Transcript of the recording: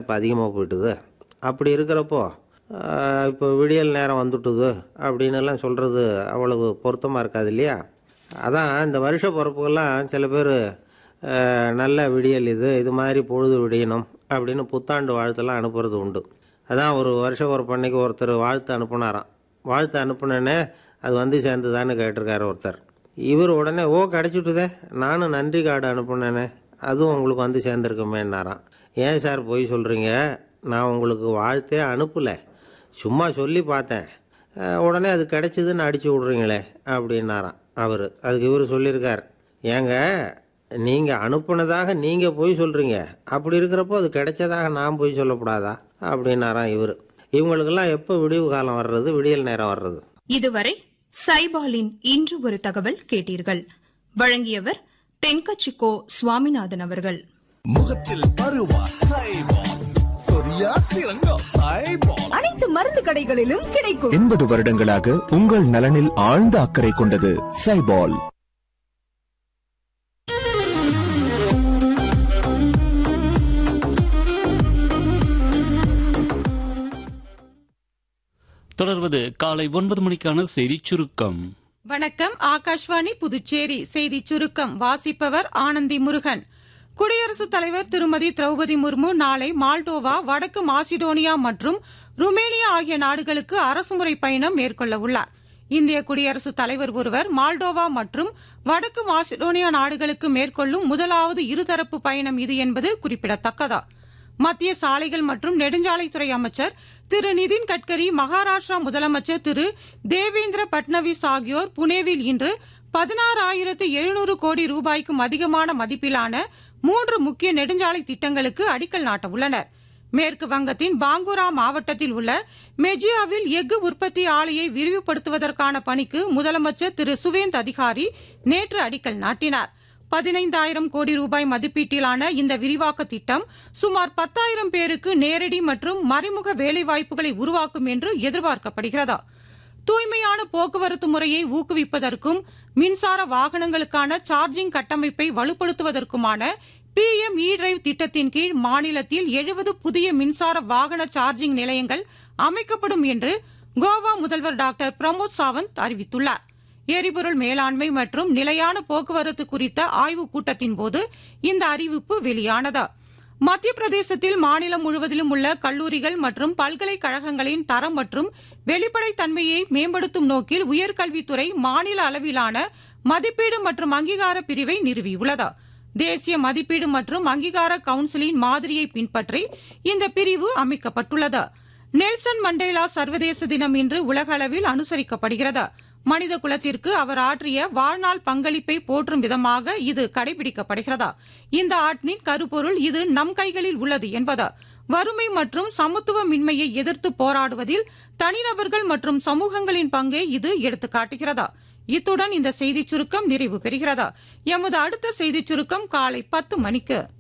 இப்போ அதிகமாக போயிட்டுது அப்படி இருக்கிறப்போ ஆஹ், இப்போ விடியல் நேரம் வந்துட்டுது அப்படின்னு எல்லாம் சொல்கிறது அவ்வளவு பொருத்தமாக இருக்காது இல்லையா அதான் இந்த வருஷ பிறப்புக்கெல்லாம் சில பேர் நல்ல விடியல் இது இது மாதிரி பொழுது விடியணும் அப்படின்னு புத்தாண்டு வாழ்த்தெல்லாம் அனுப்புறது உண்டு அதான் ஒரு வருஷ பிறப்பு அன்னைக்கு ஒருத்தர் வாழ்த்து அனுப்புனாராம் வாழ்த்து அனுப்புனேனே அது வந்து சேர்ந்துதான்னு கேட்டிருக்காரு ஒருத்தர் இவர் உடனே ஓ கிடச்சிட்டுதே நானும் நன்றி கார்டு அனுப்புனேனே அதுவும் உங்களுக்கு வந்து சேர்ந்துருக்குமேன்னாராம் ஏன் சார் போய் சொல்கிறீங்க நான் உங்களுக்கு வாழ்த்தே அனுப்பலை சும்மா சொல்லி பார்த்தேன் அஹ் உடனே அது கிடைச்சிதுன்னு அடிச்சு விட்றீங்களே அப்படின்னாராம் அவர் அதுக்கு இவர் சொல்லியிருக்கார் ஏங்க நீங்கள் அனுப்புனதாக நீங்கள் போய் சொல்கிறீங்க அப்படி இருக்கிறப்போ அது கிடைச்சதாக நான் போய் சொல்லக்கூடாதா அப்படின்னாராம் இவர் இவங்களுக்கெல்லாம் எப்போ விடிவு காலம் வர்றது விடியல் நேரம் வர்றது இதுவரை சைபாலின் இன்று ஒரு தகவல் கேட்டீர்கள் வழங்கியவர் தென்கச்சிக்கோ சுவாமிநாதன் அவர்கள் முகத்தில் பருவா சைபால் சொரியா சிறங்கோ சைபால் அனைத்து மருந்து கடைகளிலும் கிடைக்கும் எண்பது வருடங்களாக உங்கள் நலனில் ஆழ்ந்த அக்கறை கொண்டது சைபால் தொடர்வது காலை ஒன்பது மணிக்கான செய்திச் சுருக்கம் வணக்கம் ஆகாஷ்வாணி புதுச்சேரி செய்திச் சுருக்கம் வாசிப்பவர் ஆனந்தி முருகன் குடியரசுத் தலைவர் திருமதி திரௌபதி முர்மு நாளை மால்டோவா வடக்கு மாசிடோனியா மற்றும் ருமேனியா ஆகிய நாடுகளுக்கு அரசுமுறை பயணம் மேற்கொள்ள உள்ளார் இந்திய குடியரசுத் தலைவர் ஒருவர் மால்டோவா மற்றும் வடக்கு மாசிடோனியா நாடுகளுக்கு மேற்கொள்ளும் முதலாவது இருதரப்பு பயணம் இது என்பது குறிப்பிடத்தக்கதா மத்திய சாலைகள் மற்றும் நெடுஞ்சாலைத்துறை அமைச்சர் திரு நிதின் கட்கரி மகாராஷ்டிரா முதலமைச்சர் திரு தேவேந்திர பட்னவிஸ் ஆகியோர் புனேவில் இன்று பதினாறாயிரத்து எழுநூறு கோடி ரூபாய்க்கும் அதிகமான மதிப்பிலான மூன்று முக்கிய நெடுஞ்சாலை திட்டங்களுக்கு அடிக்கல் நாட்ட உள்ளனர் மேற்கு வங்கத்தின் பாங்குரா மாவட்டத்தில் உள்ள மெஜியாவில் எஃகு உற்பத்தி ஆலையை விரிவுபடுத்துவதற்கான பணிக்கு முதலமைச்சர் திரு சுவேந்த் அதிகாரி நேற்று அடிக்கல் நாட்டினார் பதினைந்தாயிரம் கோடி ரூபாய் மதிப்பீட்டிலான இந்த விரிவாக்க திட்டம் சுமார் பத்தாயிரம் பேருக்கு நேரடி மற்றும் மறைமுக வேலைவாய்ப்புகளை உருவாக்கும் என்று எதிர்பார்க்கப்படுகிறது தூய்மையான போக்குவரத்து முறையை ஊக்குவிப்பதற்கும் மின்சார வாகனங்களுக்கான சார்ஜிங் கட்டமைப்பை வலுப்படுத்துவதற்குமான பி எம் இ டிரைவ் திட்டத்தின் கீழ் மாநிலத்தில் எழுபது புதிய மின்சார வாகன சார்ஜிங் நிலையங்கள் அமைக்கப்படும் என்று கோவா முதல்வர் டாக்டர் பிரமோத் சாவந்த் அறிவித்துள்ளார் எரிபொருள் மேலாண்மை மற்றும் நிலையான போக்குவரத்து குறித்த ஆய்வுக் கூட்டத்தின் போது இந்த அறிவிப்பு வெளியானது மத்திய பிரதேசத்தில் மாநிலம் முழுவதிலும் உள்ள கல்லூரிகள் மற்றும் பல்கலைக்கழகங்களின் தரம் மற்றும் வெளிப்படைத்தன்மையை மேம்படுத்தும் நோக்கில் உயர்கல்வித்துறை மாநில அளவிலான மதிப்பீடு மற்றும் அங்கீகார பிரிவை நிறுவியுள்ளது தேசிய மதிப்பீடு மற்றும் அங்கீகார கவுன்சிலின் மாதிரியை பின்பற்றி இந்த பிரிவு அமைக்கப்பட்டுள்ளது நெல்சன் மண்டேலா சர்வதேச தினம் இன்று உலக அளவில் அனுசரிக்கப்படுகிறது மனித குலத்திற்கு அவர் ஆற்றிய வாழ்நாள் பங்களிப்பை போற்றும் விதமாக இது கடைபிடிக்கப்படுகிறது இந்த ஆட்டின் கருப்பொருள் இது நம் கைகளில் உள்ளது என்பது வறுமை மற்றும் சமத்துவமின்மையை எதிர்த்து போராடுவதில் தனிநபர்கள் மற்றும் சமூகங்களின் பங்கை இது எடுத்துக்காட்டுகிறது இத்துடன் இந்த செய்திச் சுருக்கம் நிறைவு பெறுகிறது எமது அடுத்த செய்திச் சுருக்கம் காலை பத்து மணிக்கு